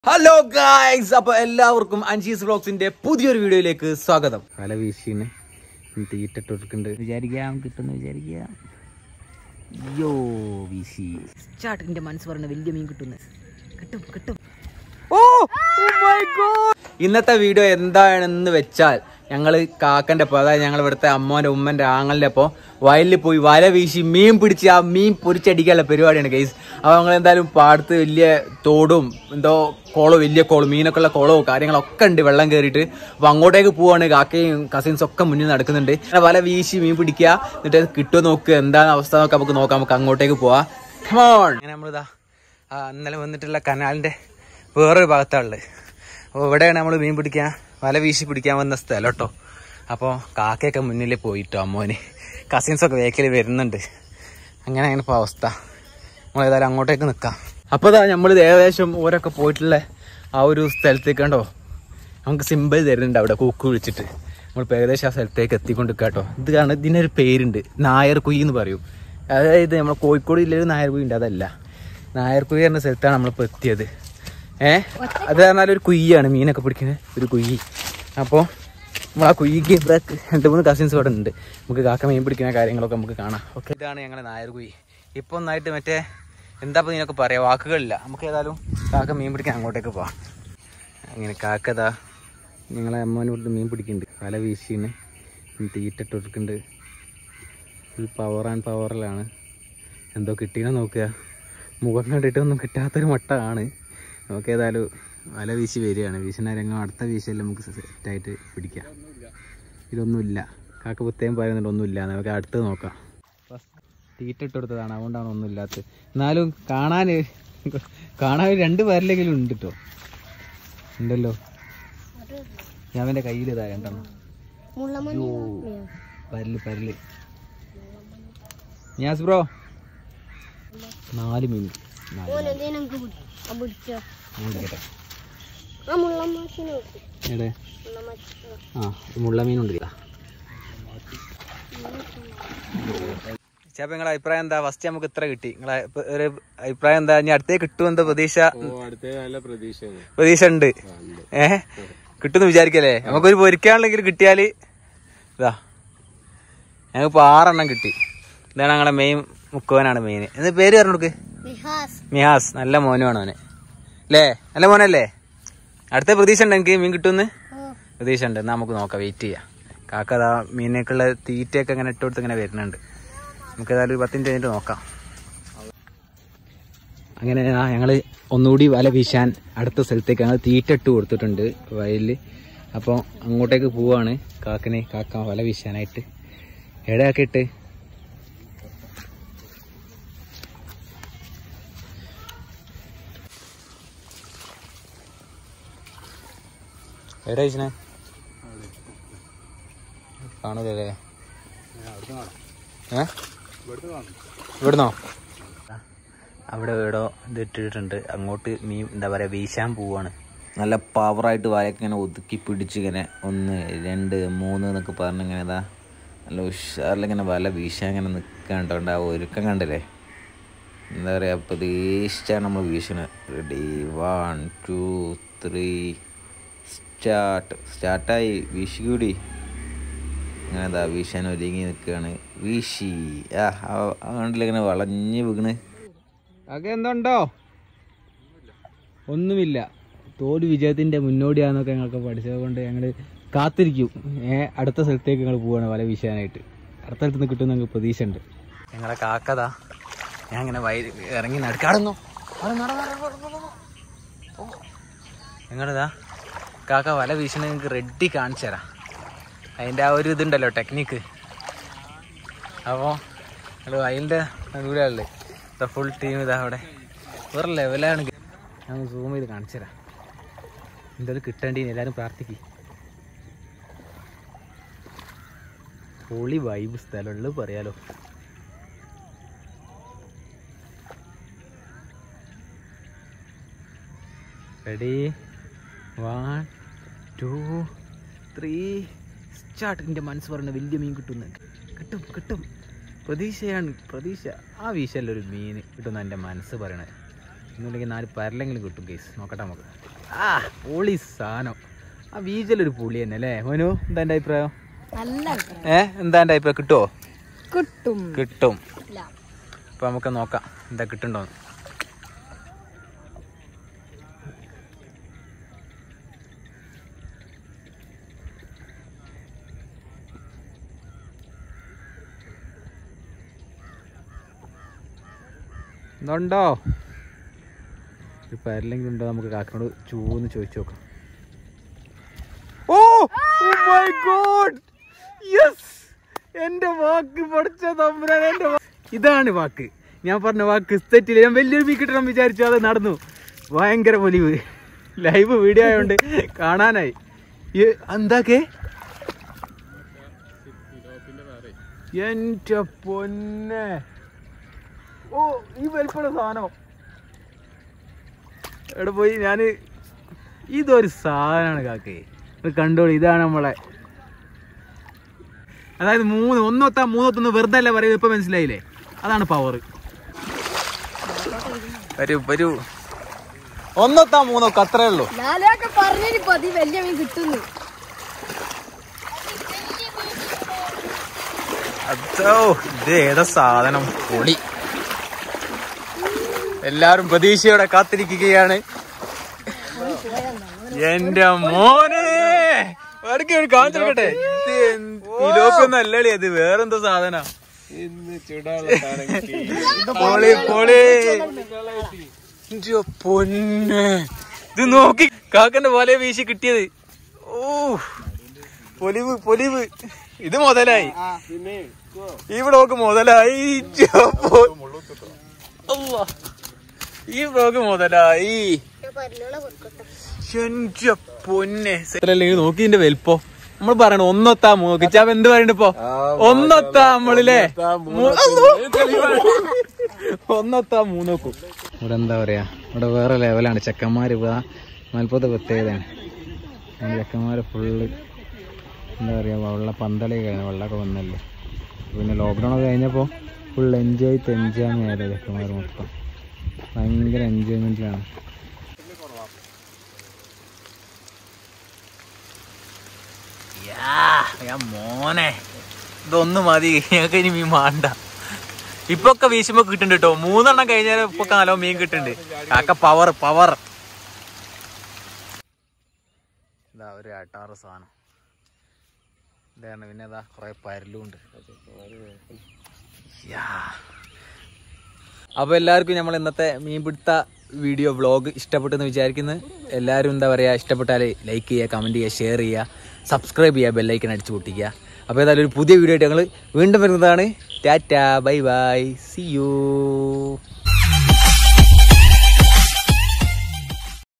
Hello guys അപ്പൊ എല്ലാവർക്കും അഞ്ചീസ് വ്ളോഗ്സിന്റെ പുതിയൊരു വീഡിയോയിലേക്ക് സ്വാഗതം വല വീശീന് തീറ്റിട്ടുണ്ട് വിചാരിക്കാം കിട്ടുന്നു വിചാരിക്കാം അയ്യോ വീശി ചാട്ടിന്റെ മനസ്സ് പറഞ്ഞ വലിയ മീൻ കിട്ടുന്നു കിട്ടും കിട്ടും ഇന്നത്തെ വീഡിയോ എന്താണെന്ന് വെച്ചാൽ ഞങ്ങൾ കാക്കന്റെ ഒപ്പം അതായത് ഞങ്ങൾ ഇവിടുത്തെ അമ്മോന്റെ ഉമ്മന്റെ ആങ്ങളുടെ ഒപ്പം വയലിൽ പോയി വല വീശി മീൻ പിടിച്ച് ആ മീൻ പൊരിച്ചടിക്കാനുള്ള പരിപാടിയാണ് ഗൈസ് അപ്പോൾ ഞങ്ങൾ എന്തായാലും പാടത്ത് വലിയ തോടും എന്തോ കുളവും വലിയ കുളം മീനൊക്കെ ഉള്ള കുളവും കാര്യങ്ങളൊക്കെ ഉണ്ട് വെള്ളം കയറിയിട്ട് അപ്പോൾ അങ്ങോട്ടേക്ക് പോവാണ് കാക്കയും കസിൻസ് ഒക്കെ മുന്നിൽ നടക്കുന്നുണ്ട് അങ്ങനെ വല വീശി മീൻ പിടിക്കുക എന്നിട്ട് അത് കിട്ടുമോ നോക്കുക എന്താണ് അവസ്ഥ നോക്കാം നമുക്ക് നോക്കാം നമുക്ക് അങ്ങോട്ടേക്ക് പോവാം കമോൺ അങ്ങനെ നമ്മളിതാ ആ, ഇന്നലെ വന്നിട്ടുള്ള കനാലിന്റെ വേറൊരു ഭാഗത്താണുള്ളത് അപ്പോൾ ഇവിടെയാണ് നമ്മൾ മീൻ പിടിക്കാൻ വല വീശി പിടിക്കാൻ വന്ന സ്ഥലം കേട്ടോ അപ്പോൾ കാക്കയൊക്കെ മുന്നിൽ പോയിട്ടോ അമ്മോന് കസിൻസൊക്കെ വേക്കിൽ വരുന്നുണ്ട് അങ്ങനെ അങ്ങനെ ഇപ്പോൾ അവസ്ഥ നമ്മൾ ഏതായാലും അങ്ങോട്ടേക്ക് നിൽക്കാം അപ്പോൾ ഇതാ നമ്മൾ ഏകദേശം ഓരൊക്കെ പോയിട്ടുള്ള ആ ഒരു സ്ഥലത്തേക്ക് കണ്ടോ നമുക്ക് സിമ്പിൾ തരുന്നുണ്ട് അവിടെ കൂക്ക് വിളിച്ചിട്ട് നമ്മളിപ്പോൾ ഏകദേശം ആ സ്ഥലത്തേക്ക് എത്തിക്കൊണ്ട് കേട്ടോ ഇത് കാരണം ഇതിനൊരു പേരുണ്ട് നായർ കുയി എന്ന് പറയും അതായത് നമ്മൾ കോഴിക്കോട് ജില്ലയിൽ നായർ കുയി ഉണ്ട് അതല്ല നായർ കുയി എന്ന സ്ഥലത്താണ് നമ്മളിപ്പോൾ എത്തിയത് ഏ അത് പറഞ്ഞാൽ ഒരു കുയ്യാണ് മീനൊക്കെ പിടിക്കുന്ന ഒരു കുയ്യി അപ്പോൾ നമ്മൾ ആ കുയ്യിക്ക് ഇവിടെ രണ്ട് മൂന്ന് കസിൻസ് ഇവിടെ ഉണ്ട് നമുക്ക് കാക്ക മീൻ പിടിക്കുന്ന കാര്യങ്ങളൊക്കെ നമുക്ക് കാണാം ഓക്കെ ഇതാണ് ഞങ്ങളുടെ നായർ കുയി ഇപ്പോൾ ഒന്നായിട്ട് മറ്റേ എന്താ ഇപ്പോൾ ഇതിനൊക്കെ പറയാം വാക്കുകളില്ല നമുക്ക് ഏതായാലും കാക്ക മീൻ പിടിക്കാൻ അങ്ങോട്ടേക്ക് പോവാം അങ്ങനെ കാക്കതാ ഞങ്ങളെ അമ്മേനോട് മീൻ പിടിക്കുന്നുണ്ട് വല വീശീന് തീറ്റിട്ട് കൊടുക്കുന്നുണ്ട് ഫുൾ പവർ ആൻഡ് പവറിലാണ് എന്തോ കിട്ടീനെ നോക്കുക മുഖം കണ്ടിട്ടൊന്നും കിട്ടാത്തൊരു മട്ടമാണ് നമുക്ക് ഏതായാലും വല വീശി വരികയാണ് വീശുന്ന രംഗം അടുത്ത വീശയിൽ നമുക്ക് സെറ്റായിട്ട് പിടിക്കാം ഇതൊന്നുമില്ല കാക്ക പുത്തേം പറയുന്നുണ്ട് ഒന്നുമില്ല നമുക്ക് അടുത്ത് നോക്കാം തീറ്റ ഇട്ട് കൊടുത്തതാണ് അതുകൊണ്ടാണ് ഒന്നും ഇല്ലാത്തത് എന്നാലും കാണാൻ കാണാൻ ഒരു രണ്ട് പേരിലെങ്കിലും ഉണ്ട് കേട്ടോ ഉണ്ടല്ലോ ഞാൻ അവൻ്റെ കയ്യിൽ ഇതാ രണ്ടെണ്ണം അയ്യോ പരല് പരല് ഞാസ് ബ്രോ നാല് മീൻ നാല് ഞാൻ എടുക്കട്ടെ എവിടെ ആ മുള്ള മീനുണ്ട് ചേപ്പ നിങ്ങളെ അഭിപ്രായം എന്താ ഫസ്റ്റ് നമുക്ക് ഇത്ര കിട്ടി നിങ്ങളെ ഇപ്പൊ ഒരു അഭിപ്രായം എന്താ ഇനി അടുത്തേ കിട്ടുമെന്ന പ്രതീക്ഷ അടുത്ത നല്ല പ്രതീക്ഷയാണ് പ്രതീക്ഷ ഉണ്ട് ഏ കിട്ടുമെന്ന് വിചാരിക്കല്ലേ നമുക്കൊരു പൊരിക്കാനുള്ളെങ്കിൽ കിട്ടിയാല് ഇതാ ഞങ്ങൾക്ക് ആറെണ്ണം കിട്ടി ഇതാണ് ഞങ്ങളുടെ മെയിൻ മുക്കുവനാണ് മെയിൻ എന്ന് പേര് പറഞ്ഞു കൊടുക്ക് മിഹാസ് നല്ല മോനുമാണ് അവന് അല്ലേ നല്ല മോനല്ലേ അടുത്ത പ്രതീക്ഷ ഉണ്ട് എനിക്ക് മീൻ കിട്ടുമെന്ന് പ്രതീക്ഷ ഉണ്ട് എന്നാ നമുക്ക് നോക്കാം വെയിറ്റ് ചെയ്യാം കാക്ക അതാ മീനേക്കുള്ള തീറ്റയൊക്കെ ഇങ്ങനെ ഇട്ട് കൊടുത്ത് ഇങ്ങനെ വരുന്നുണ്ട് നമുക്ക് ഏതായാലും ഒരു പത്ത് മിനിറ്റ് കഴിഞ്ഞിട്ട് നോക്കാം അങ്ങനെ ആ ഞങ്ങള് ഒന്നുകൂടി വല വീശാൻ അടുത്ത സ്ഥലത്തേക്ക് ഞങ്ങൾ തീറ്റ ഇട്ട് കൊടുത്തിട്ടുണ്ട് വയലിൽ അപ്പോൾ അങ്ങോട്ടേക്ക് പോവാണ് കാക്കനെ കാക്ക വല വീശാനായിട്ട് എവിടെയൊക്കെ ഇട്ട് എവിടെ വീശണേ കാണൂലേ ഏ ഇവിടുന്നോ അവിടെ എവിടോ ഇത് ഇട്ടിട്ടുണ്ട് അങ്ങോട്ട് മീൻ എന്താ പറയുക വീശാൻ പോവാണ് നല്ല പവറായിട്ട് വലയൊക്കെ ഇങ്ങനെ ഒതുക്കി പിടിച്ച് ഇങ്ങനെ ഒന്ന് രണ്ട് മൂന്ന് എന്നൊക്കെ പറഞ്ഞ് ഇങ്ങനെ ഇതാ നല്ല ഉഷാറിലിങ്ങനെ വല വീശാൻ ഇങ്ങനെ നിൽക്കാണ്ട് ആ ഒരുക്കം കണ്ടില്ലേ എന്താ പറയുക പ്രതീക്ഷിച്ചാണ് നമ്മൾ വീശണത് ready one two three start സ്റ്റാർട്ടായി വീശി കൂടി അങ്ങനെ ഇതാ വീശാൻ ഒരുങ്ങി നിൽക്കുകയാണ് വീശി ആ അതുകൊണ്ടില്ല ഇങ്ങനെ വളഞ്ഞ് വീണ് അതൊക്കെ എന്തുണ്ടോ ഒന്നുമില്ല തോൽവി വിജയത്തിന്റെ മുന്നോടിയാന്നൊക്കെ ഞങ്ങൾക്ക് പഠിച്ചത് കൊണ്ട് ഞങ്ങൾ കാത്തിരിക്കും ഏ അടുത്ത സ്ഥലത്തേക്ക് ഞങ്ങൾ പോവാണ് വല വീശാനായിട്ട് അടുത്ത സ്ഥലത്ത് നിന്ന് കിട്ടും ഞങ്ങൾക്ക് പ്രതീക്ഷ ഉണ്ട് ഞങ്ങളെ കാക്കതാ ഞാൻ ഇങ്ങനെ വൈ ഇറങ്ങി നടക്കാടുന്നു ഞങ്ങളിതാ കാക്ക വല വീശണ നിങ്ങൾക്ക് റെഡി കാണിച്ചു തരാം അതിൻ്റെ ആ ഒരു ഇതുണ്ടല്ലോ ടെക്നിക്ക് അപ്പോൾ അത് അതിൻ്റെ നടുവിലുള്ളത് ഇതാ ഫുൾ ടീം ഇതാ അവിടെ വേറെ ലെവലാണ് ഞാൻ സൂം ചെയ്ത് കാണിച്ചു തരാം എന്തായാലും കിട്ടേണ്ടി എല്ലാവരും പ്രാർത്ഥിക്കും പൊളി വൈബ് സ്ഥലമുള്ളത് പറയാലോ ready one two three start എൻ്റെ മനസ്സ് പറയുന്ന വലിയ മീൻ കിട്ടുന്നു കിട്ടും കിട്ടും പ്രതീക്ഷയാണ് പ്രതീക്ഷ ആ വീശല്ല ഒരു മീൻ കിട്ടുന്ന എൻ്റെ മനസ്സ് പറയണത് ഒന്നുമില്ലെങ്കിൽ നാല് പരലെങ്കിലും കിട്ടും കേസ് നോക്കട്ടെ നമുക്ക് ആ പൊളി സാധനം ആ ബീച്ചിലൊരു പുളി തന്നെ അല്ലേ മോനു എന്താ എൻ്റെ അഭിപ്രായം നല്ല അഭിപ്രായം ഏ എന്താ എൻ്റെ അഭിപ്രായം കിട്ടുമോ കിട്ടും കിട്ടും ഇല്ല അപ്പൊ നമുക്ക് നോക്കാം എന്താ കിട്ടുണ്ടോന്ന് ഇതുണ്ടോ ഇപ്പൊ ആരെങ്കിലും ഉണ്ടോ നമുക്ക് കാക്കനോട് ചൂന്ന് ചോദിച്ചു നോക്കാം ഓ മൈ ഗോഡ് യെസ് എന്റെ വാക്ക് പഠിച്ച തമ്പുരാൻ എന്റെ വാ- ഇതാണ് വാക്ക് ഞാൻ പറഞ്ഞ വാക്ക് തെറ്റില്ല ഞാൻ വലിയൊരു മീൻ കിട്ടണം വിചാരിച്ചു അത് നടന്നു ഭയങ്കര പൊലിവ് ലൈവ് വീഡിയോ ആയതുകൊണ്ട് കാണാനായി ഈ- എന്താക്കേ എന്റെ പൊന്നെ ഓ ഈ വലിപ്പുള്ള സാധനം എവിടെ പോയി ഞാന് ഇതൊരു സാധനമാണ് കാക്കേ ഇത് കണ്ടോളൂ ഇതാണ് നമ്മളെ അതായത് മൂന്ന് ഒന്നൊത്താ മൂന്നൊത്തൊന്ന് വെറുതെ അല്ല പറയുന്നത് ഇപ്പൊ മനസ്സിലായില്ലേ അതാണ് പവർ വരൂ വരൂ ഒന്നൊത്താ മൂന്നൊക്കെ അത്രേ ഉള്ളൂ ഞാനൊക്കെ പറഞ്ഞിപ്പോ അത് വലിയ മീൻ കിട്ടുന്നു അതോ ഇത് ഏതാ സാധനം പൊളി എല്ലാരും പ്രതീക്ഷയോടെ കാത്തിരിക്കുകയാണ് എന്റെ മോനെ വേറെ ഒരു കാണിച്ചോട്ടെ കിലോക്കൊന്നും അല്ലടി അത് വേറെന്തോ സാധന ഇന്ന് ചൂടാനുള്ള പൊളി പൊളി ഇഞ്ചോ പൊന്നെ ഇത് നോക്കി കാക്കന്റെ പോലെ വീശി കിട്ടിയത് ഓ പൊലിവ് പൊലിവ് ഇത് മുതലായി പിന്നെ ഈ വ്ളോഗ് മുതലായി ഇഞ്ചോ പൊ- അള്ളാ. ഈ വ്ളോഗ് മുതലായി എന്റെ പൊന്നെ അല്ലെങ്കിൽ നോക്കി ഇതിന്റെ വലിപ്പോ നമ്മൾ പറയണ ഒന്നൊത്താ മൂക്കിച്ചാ എന്ത് പറയണ്ട ഇപ്പൊ ഒന്നൊത്താ നമ്മളില്ലേ മൂ- ഒന്നൊത്താ മൂന്നോക്കും ഇവിടെ എന്താ പറയാ ഇവിടെ വേറെ ലെവലാണ് ചെക്കന്മാര് ഇപ്പൊ മലപ്പുറത്തെ പ്രത്യേകതയാണ് ഈ ചെക്കന്മാര് ഫുള്ള് എന്താ പറയാ വെള്ള പന്തളി കഴിഞ്ഞ വെള്ളമൊക്കെ വന്നല്ലേ പിന്നെ ലോക്ക്ഡൗൺ ഒക്കെ കഴിഞ്ഞപ്പോ ഫുൾ എൻജോയ് തെഞ്ചാമി ആയത് ചെക്കന്മാർ മൊത്തം ഭയങ്കര എൻജോയ്മെന്റിലാണ് മോനെ ഇതൊന്നും മതി ഞങ്ങൾക്ക് ഇനി മീൻ വേണ്ട ഇപ്പൊ ഒക്കെ വീശുമ്പോ കിട്ടുന്നുണ്ട് കേട്ടോ മൂന്നെണ്ണം കഴിഞ്ഞാൽ ഇപ്പൊ കാലോ മീൻ കിട്ടുന്നുണ്ട് കാക്ക പവർ പവർ ഇതാ ഒരു അട്ടാറ് സാധനം ഇതാണ് പിന്നെ ഇതാ കുറെ പരലുണ്ട് അപ്പോൾ എല്ലാവർക്കും നമ്മൾ ഇന്നത്തെ മീൻപിടുത്ത വീഡിയോ വ്ളോഗ് ഇഷ്ടപ്പെട്ടെന്ന് വിചാരിക്കുന്നു എല്ലാവരും എന്താ പറയുക ഇഷ്ടപ്പെട്ടാൽ ലൈക്ക് ചെയ്യുക കമൻറ്റ് ചെയ്യുക ഷെയർ ചെയ്യുക സബ്സ്ക്രൈബ് ചെയ്യുക ബെല്ലൈക്കൺ അടിച്ചു പൊട്ടിക്കുക അപ്പോൾ ഏതായാലും ഒരു പുതിയ വീഡിയോ ആയിട്ട് ഞങ്ങൾ വീണ്ടും വരുന്നതാണ് tata bye bye see U